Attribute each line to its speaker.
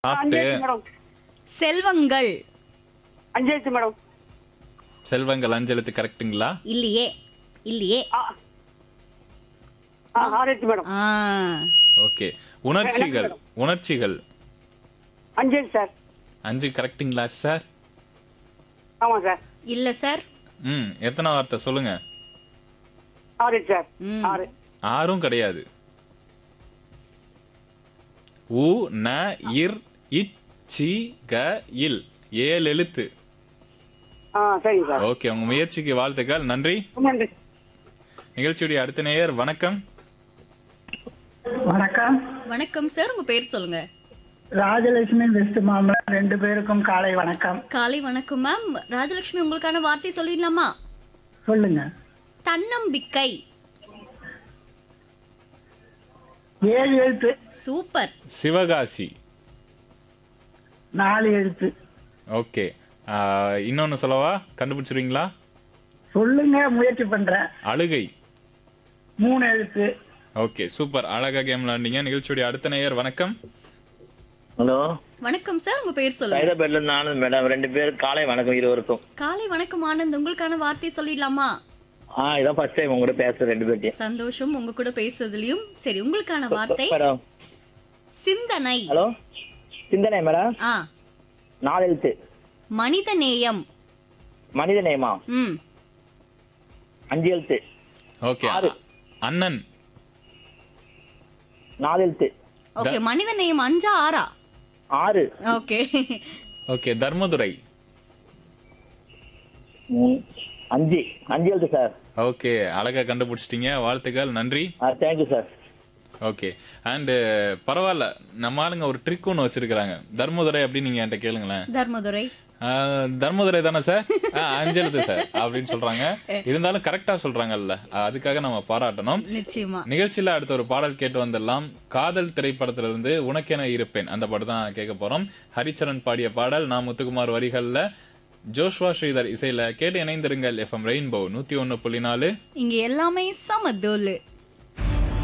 Speaker 1: சாப்பிட்டு
Speaker 2: அஞ்சு மேடம்
Speaker 3: செல்வங்கள்
Speaker 2: அஞ்சு எழுத்து மேடம்
Speaker 1: செல்வங்கள் அஞ்செழுத்து கரெக்ட்டுங்களா
Speaker 3: இல்லையே இல்லையே
Speaker 2: ஆ ஆ, ஆறு எழுத்து மேடம்
Speaker 3: ஆ
Speaker 1: ஓகே உணர்ச்சிகள் உணர்ச்சிகள்
Speaker 2: அஞ்சு எழுத்து சார்
Speaker 1: அஞ்சு கரெக்ட்டுங்களா சார்
Speaker 2: ஆமாம் சார்
Speaker 3: இல்ல சார்
Speaker 1: ம் எத்தனை வார்த்தை சொல்லுங்க
Speaker 2: ஆறு எழுத்து சார்
Speaker 3: ம்.
Speaker 2: ஆறு
Speaker 1: ஆறும் கிடையாது உ ந இர் இச் சி க இல் ஏழு எழுத்து
Speaker 2: ஆ சரிங்க சார்
Speaker 1: ஓகே உங்க முயற்சிக்கு வாழ்த்துக்கள் நன்றி
Speaker 2: ரொம்ப நன்றி
Speaker 1: நிகழ்ச்சியுடைய அடுத்த நேயர் வணக்கம்
Speaker 4: வணக்கம்
Speaker 3: வணக்கம் சார் உங்க பேர் சொல்லுங்க
Speaker 4: ராஜலட்சுமி வெஸ்ட் மாம்பலம் ரெண்டு பேருக்கும் காலை வணக்கம்
Speaker 3: காலை வணக்கம் மேம் ராஜலட்சுமி உங்களுக்கான வார்த்தை சொல்லிடலாமா
Speaker 4: சொல்லுங்க
Speaker 3: தன்னம்பிக்கை
Speaker 4: ஏழு எழுத்து
Speaker 3: சூப்பர்
Speaker 1: சிவகாசி
Speaker 4: நாலு எழுத்து
Speaker 1: ஓகே இன்னொன்னு சொல்லவா கண்டுபிடிச்சிருவீங்களா
Speaker 4: சொல்லுங்க முயற்சி பண்றேன்
Speaker 1: அழுகை
Speaker 4: மூணு எழுத்து
Speaker 1: ஓகே சூப்பர் அழகா கேம் விளாண்டீங்க நிகழ்ச்சியுடைய அடுத்த நேயர் வணக்கம்
Speaker 5: ஹலோ
Speaker 3: வணக்கம் சார் உங்க பேர் சொல்லுங்க
Speaker 5: ஹைதராபாத்ல இருந்து ஆனந்த் மேடம் ரெண்டு பேரும் காலை வணக்கம் இருவருக்கும்
Speaker 3: காலை வணக்கம் ஆனந்த் உங்களுக்கான வார்த்தை சொல்லிடலாமா
Speaker 5: ஆ இதான் ஃபர்ஸ்ட் டைம் உங்க கூட பேசுறேன் ரெண்டு பேர்ட்டையும்
Speaker 3: சந்தோஷம் உங்க கூட பேசுறதுலயும் சரி உங்களுக்கான வார்த்தை
Speaker 5: மேடம்
Speaker 3: சிந்தனை
Speaker 5: ஹலோ சிந்தனை மேடம்
Speaker 3: ஆ
Speaker 5: நாலு எழுத்து
Speaker 3: மனித நேயம்
Speaker 5: மனித நேயமா
Speaker 3: ம்
Speaker 5: அஞ்சு எழுத்து
Speaker 1: ஓகே
Speaker 5: ஆறு.
Speaker 1: அண்ணன்
Speaker 5: நாலு எழுத்து
Speaker 3: ஓகே மனித நேயம் அஞ்சா ஆறா
Speaker 5: ஆறு
Speaker 3: ஓகே
Speaker 1: ஓகே தர்மதுரை
Speaker 5: மூணு அஞ்சு அஞ்சு எழுத்து சார்
Speaker 1: ஓகே அழகா கண்டுபிடிச்சிட்டீங்க வாழ்த்துக்கள் நன்றி
Speaker 5: ஆ தேங்க்யூ சார்
Speaker 1: ஓகே அண்டு பரவாயில்ல நம்ம ஆளுங்க ஒரு ட்ரிக் ஒன்று வச்சிருக்கிறாங்க தர்மதுரை அப்படின்னு நீங்க என்கிட்ட கேளுங்களேன்
Speaker 3: தர்மதுரை
Speaker 1: ஆஹ், தர்மதுரை தானே சார் ஆ, அஞ்செழுத்து சார் அப்படின்னு சொல்றாங்க இருந்தாலும் கரெக்டா சொல்றாங்கல்ல அதுக்காக நம்ம பாராட்டணும்
Speaker 3: நிச்சயமா
Speaker 1: நிகழ்ச்சியில அடுத்த ஒரு பாடல் கேட்டு வந்துடலாம் காதல் திரைப்படத்துல இருந்து உனக்கென இருப்பேன் அந்த பாட்டு தான் கேட்க போறோம் ஹரிச்சரன் பாடிய பாடல் நான் முத்துக்குமார் வரிகள்ல ஜோஷ்வா ஸ்ரீதர் இசையில கேட்டு இணைந்திருங்கள் எஃப்எம் ரெயின்போ நூத்தி ஒன்னு புள்ளி நாலு
Speaker 3: இங்க எல்லாமே சமதோலு